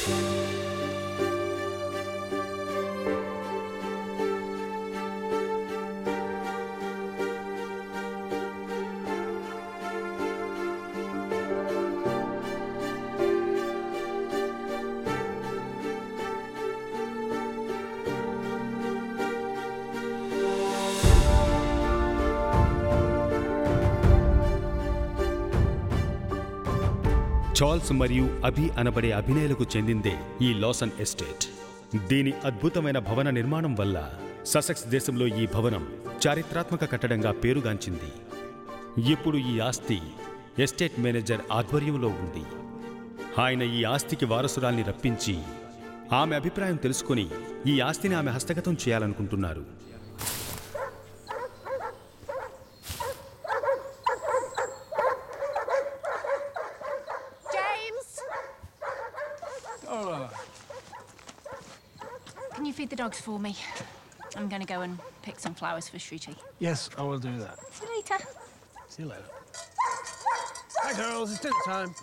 Charles మరియు అభి అనబడే అభినయులకు చెందిందే ఈ లాసన్ ఎస్టేట్ దీని అద్భుతమైన భవన నిర్మాణం వల్ల ససెక్స్ దేశంలో ఈ భవనం చారిత్రాత్మక కట్టడంగా పేరుగాంచింది ఇప్పుడు ఈ ఆస్తి ఎస్టేట్ మేనేజర్ ఆధ్వర్యంలో ఉంది ఆయన ఈ ఆస్తికి వారసురాల్ని రప్పించి ఆమె అభిప్రాయం తెలుసుకొని ఈ ఆస్తిని ఆమె హస్తగతం చేయాలనుకుంటున్నారు James! Can you feed the dogs for me? I'm gonna go and pick some flowers for Shruti. Yes, I will do that. See you later. See you later. Hi, girls. It's dinner time.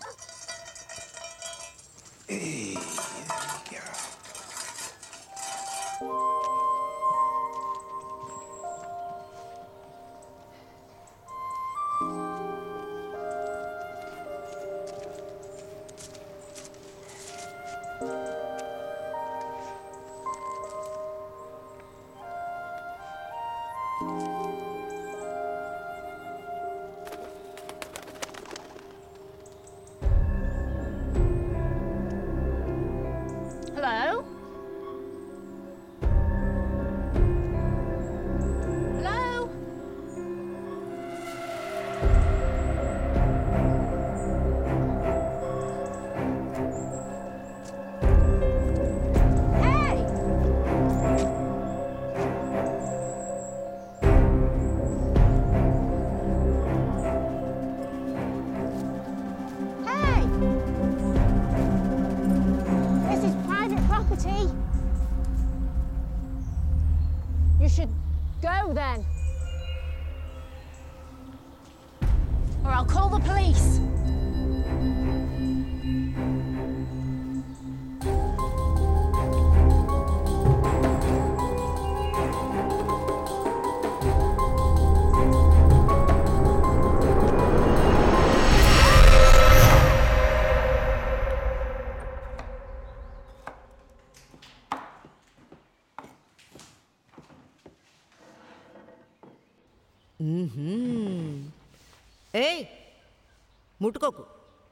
Hello? Hello? Hey! Hey! This is private property. You should go then. Or I'll call the police. ఏయ్ ముట్టుకోకు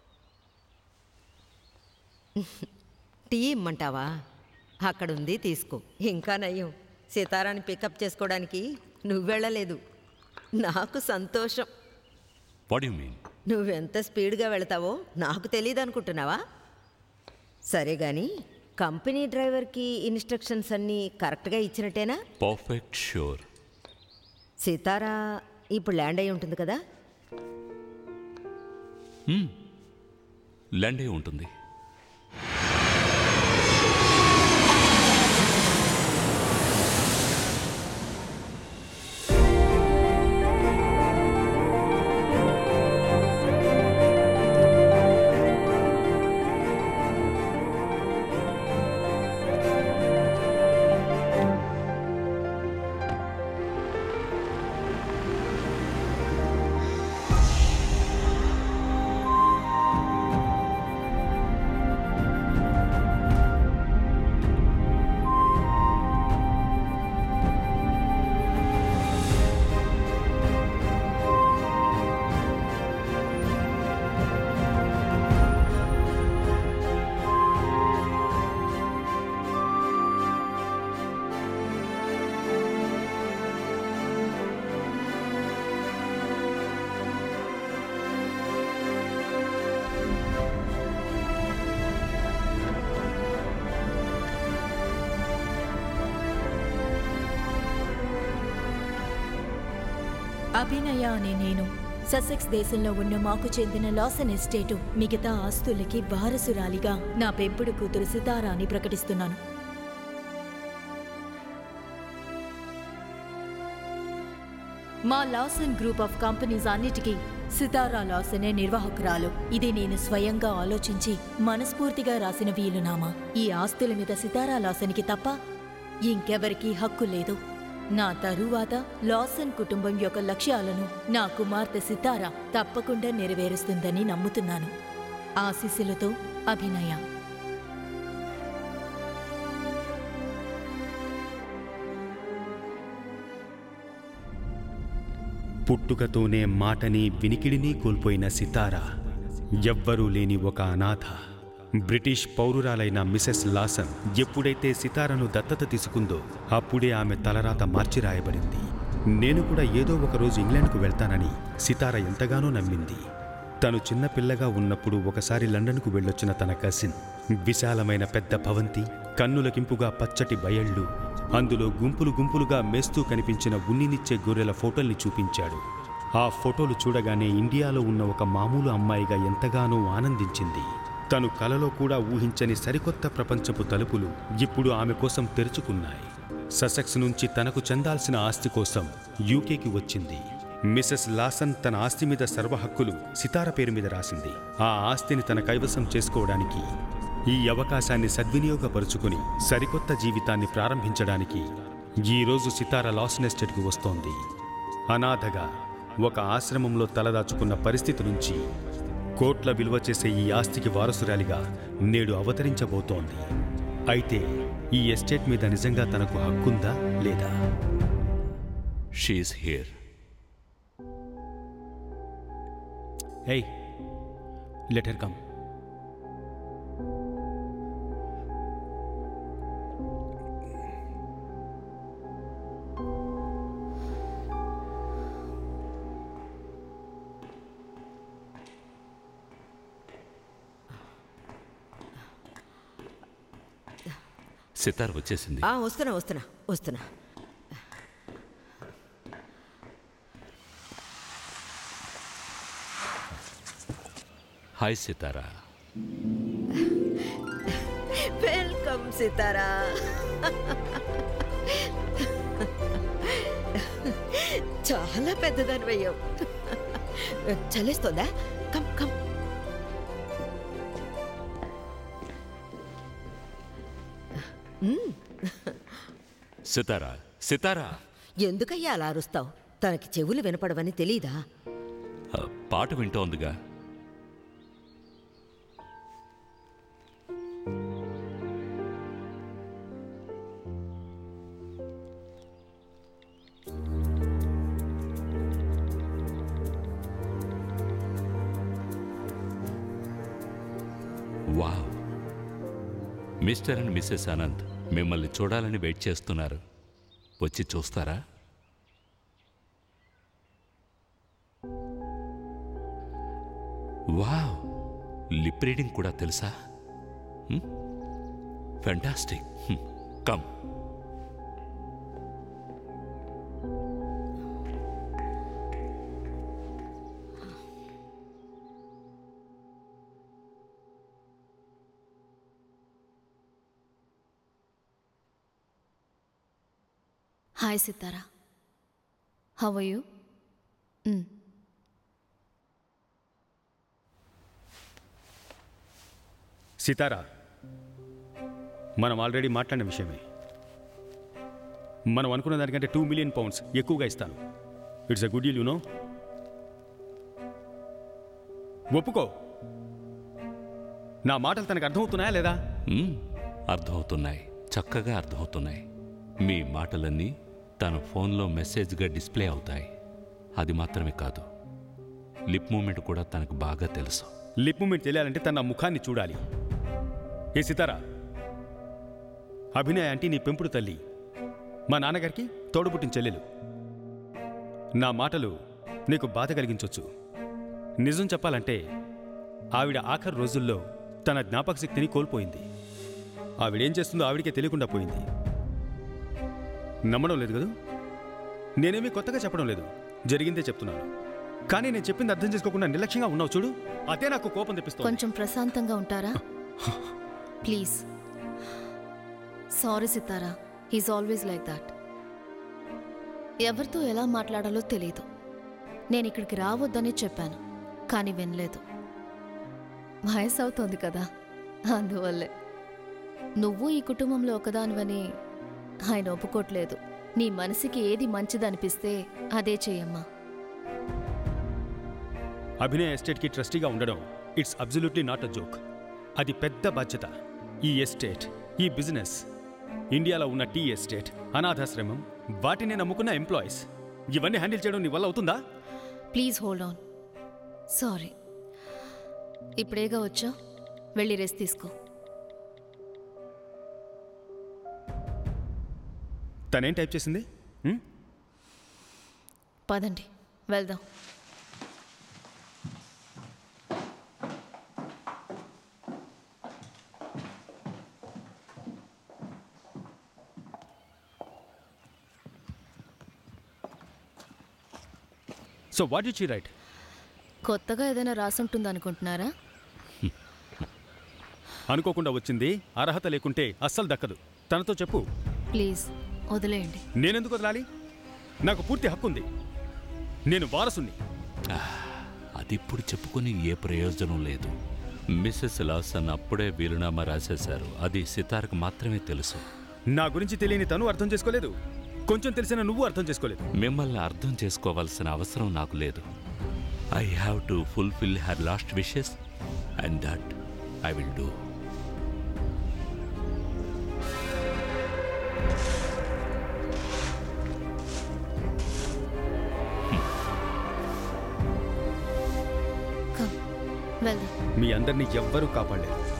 tea ఇమ్మంటావా అక్కడుంది తీసుకో ఇంకా నయ్యం సీతారాన్ని pickup చేసుకోవడానికి నువ్వు వెళ్ళలేదు నాకు సంతోషం వాట్ యు మీన్ నువ్వెంత స్పీడ్గా వెళతావో నాకు తెలియదు అనుకుంటున్నావా సరే గాని కంపెనీ డ్రైవర్కి ఇన్స్ట్రక్షన్స్ అన్నీ కరెక్ట్గా ఇచ్చినట్టేనా పర్ఫెక్ట్ షూర్ సీతారా ఇప్పుడు ల్యాండ్ అయి ఉంటుంది కదా ల్యాండ్ అయి ఉంటుంది అభినయ అనే నేను ససెక్స్ దేశంలో ఉన్న మాకు చెందిన లాసన్ ఎస్టేటు మిగతా ఆస్తులకి వారసురాలిగా నా పెంపుడు కూతురు సితారాని ప్రకటిస్తున్నాను మా లాసన్ గ్రూప్ ఆఫ్ కంపెనీస్ అన్నిటికీ సితారా లాసనే నిర్వాహకురాలు ఇది నేను స్వయంగా ఆలోచించి మనస్ఫూర్తిగా రాసిన వీలునామా ఈ ఆస్తుల మీద సితారా లాసన్కి తప్ప ఇంకెవరికీ హక్కు లేదు నా తరువాత లాసన్ కుటుంబం యొక్క లక్ష్యాలను నా కుమార్తె సితారా తప్పకుండా నెరవేరుస్తుందని నమ్ముతున్నాను ఆశీస్సులతో అభినయ పుట్టుకతోనే మాటని వినికిడిని కోల్పోయిన సితారా ఎవ్వరూ లేని ఒక అనాథ బ్రిటిష్ పౌరురాలైన మిసెస్ లాసన్ ఎప్పుడైతే సితారను దత్తత తీసుకుందో అప్పుడే ఆమె తలరాత మార్చి రాయబడింది నేను కూడా ఏదో ఒక రోజు ఇంగ్లాండ్కు వెళ్తానని సితార ఎంతగానో నమ్మింది తను చిన్న పిల్లగా ఉన్నప్పుడు ఒకసారి లండన్కు వెళ్ళొచ్చిన తన కసిన్ విశాలమైన పెద్ద భవంతి కన్నులకింపుగా పచ్చటి బయళ్ళు అందులో గుంపులు గుంపులుగా మేస్తూ కనిపించిన ఉన్నినిచ్చే గొర్రెల ఫోటోల్ని చూపించాడు ఆ ఫోటోలు చూడగానే ఇండియాలో ఉన్న ఒక మామూలు అమ్మాయిగా ఎంతగానో ఆనందించింది తను కలలో కూడా ఊహించని సరికొత్త ప్రపంచపు తలుపులు ఇప్పుడు ఆమె కోసం తెరుచుకున్నాయి ససెక్స్ నుంచి తనకు చెందాల్సిన ఆస్తి కోసం యూకేకి వచ్చింది మిసెస్ లాసన్ తన ఆస్తి మీద సర్వ హక్కులు సితార పేరు మీద రాసింది ఆ ఆస్తిని తన కైవసం చేసుకోవడానికి ఈ అవకాశాన్ని సద్వినియోగపరుచుకుని సరికొత్త జీవితాన్ని ప్రారంభించడానికి ఈరోజు సితార లాసన్ ఎస్టేట్కి వస్తోంది అనాథగా ఒక ఆశ్రమంలో తలదాచుకున్న పరిస్థితి నుంచి కోట్ల విలువ చేసే ఈ ఆస్తికి వారసురాలిగా నేడు అవతరించబోతోంది అయితే ఈ ఎస్టేట్ మీద నిజంగా తనకు హక్కుందా లేదా she is here Hey, let her come. Sitar వచ్చేసింది ఆ, వస్తున్నా వస్తున్నా వస్తున్నా హాయ్ సితారా వెల్కమ్ సితారా చాలా పెద్దదాని అయ్యావు చల్లేస్తోందా కమ్ కమ్ సితారా సితారా ఎందుకయ్యా అలా అరుస్తావు తనకి చెవులు వినపడవని తెలీదా ఆ, పాట వింటోందిగా wow Mr and Mrs Anant మిమ్మల్ని చూడాలని వెయిట్ చేస్తున్నారు వచ్చి చూస్తారా వావ్ లిప్ రీడింగ్ కూడా తెలుసా fantastic come hi Sitara how you Sitara మనం ఆల్రెడీ మాట్లాడిన విషయమే మనం అనుకున్న దానికంటే టూ మిలియన్ పౌండ్స్ ఎక్కువగా ఇస్తాను it's a good deal you know ఒప్పుకో నా మాటలు తనకు అర్థమవుతున్నాయా లేదా మ్మ్, అర్థమవుతున్నాయి చక్కగా అర్థమవుతున్నాయి మీ మాటలన్నీ తన ఫోన్లో మెసేజ్గా డిస్ప్లే అవుతాయి అది మాత్రమే కాదు లిప్ మూమెంట్ కూడా తనకు బాగా తెలుసు లిప్ మూమెంట్ తెలియాలంటే తన ముఖాన్ని చూడాలి ఏ సితారా అభినయ అంటే నీ పెంపుడు తల్లి మా నాన్నగారికి తోడుపుట్టిన చెల్లెలు నా మాటలు నీకు బాధ కలిగించవచ్చు నిజం చెప్పాలంటే ఆవిడ ఆఖరి రోజుల్లో తన జ్ఞాపక శక్తిని కోల్పోయింది ఆవిడేం చేస్తుందో ఆవిడకే తెలియకుండా పోయింది నమ్మడం లేదు కదా నేనేమీ కొత్తగా చెప్పడం లేదు జరిగిందే చెప్తున్నాను కానీ నేను చెప్పింది అర్థం చేసుకోకుండా నిర్లక్ష్యంగా ఉన్నావు చూడు అదే నాకు కోపం తెప్పిస్తుంది కొంచెం ప్రశాంతంగా ఉంటారా please sorry Sitara he's always like that ఎవరితో ఎలా మాట్లాడాలో తెలియదు నేను ఇక్కడికి రావద్దని చెప్పాను కానీ వినలేదు వయసు అవుతోంది కదా అందువల్లే నువ్వు ఈ కుటుంబంలో ఒకదానివని ఆయన ఒప్పుకోట్లేదు నీ మనసుకి ఏది మంచిదనిపిస్తే అదే చెయ్యమ్మా అభినయ ఎస్టేట్కి ట్రస్టీగా ఉండడం it's absolutely not a joke అది పెద్ద బాధ్యత ఈ ఎస్టేట్ ఈ బిజినెస్ ఇండియాలో ఉన్న టీ ఎస్టేట్ అనాథాశ్రమం వాటిని నమ్ముకున్న ఎంప్లాయీస్ ఇవన్నీ హ్యాండిల్ చేయడం నీ వల్ల అవుతుందా ప్లీజ్ హోల్డ్ ఆన్ సారీ ఇప్పుడేగా వచ్చా వెళ్ళి రెస్ట్ తీసుకో తనేం టైప్ చేసింది హ్మ్? పదండి వెళ్దాం సో వాట్ యు చీ రైట్ కొత్తగా ఏదైనా రాసుంటుంది అనుకుంటున్నారా అనుకోకుండా వచ్చింది అర్హత లేకుంటే అస్సలు దక్కదు తనతో చెప్పు ప్లీజ్ వదిలేయండి నేనెందుకు వదలాలి నాకు పూర్తి హక్కు ఉంది నేను వారసుని అది ఇప్పుడు చెప్పుకొని ఏ ప్రయోజనం లేదు మిస్సెస్ లాసన్ అప్పుడే వీలునామా రాసేశారు అది సితార్కు మాత్రమే తెలుసు నా గురించి తెలియని తను అర్థం చేసుకోలేదు కొంచెం తెలిసిన నువ్వు అర్థం చేసుకోలేదు మిమ్మల్ని అర్థం చేసుకోవాల్సిన అవసరం నాకు లేదు I have to fulfil her last wishes and that I will do come వెళ్దాం మీ అందరినీ ఎవ్వరూ కాపాడలేరు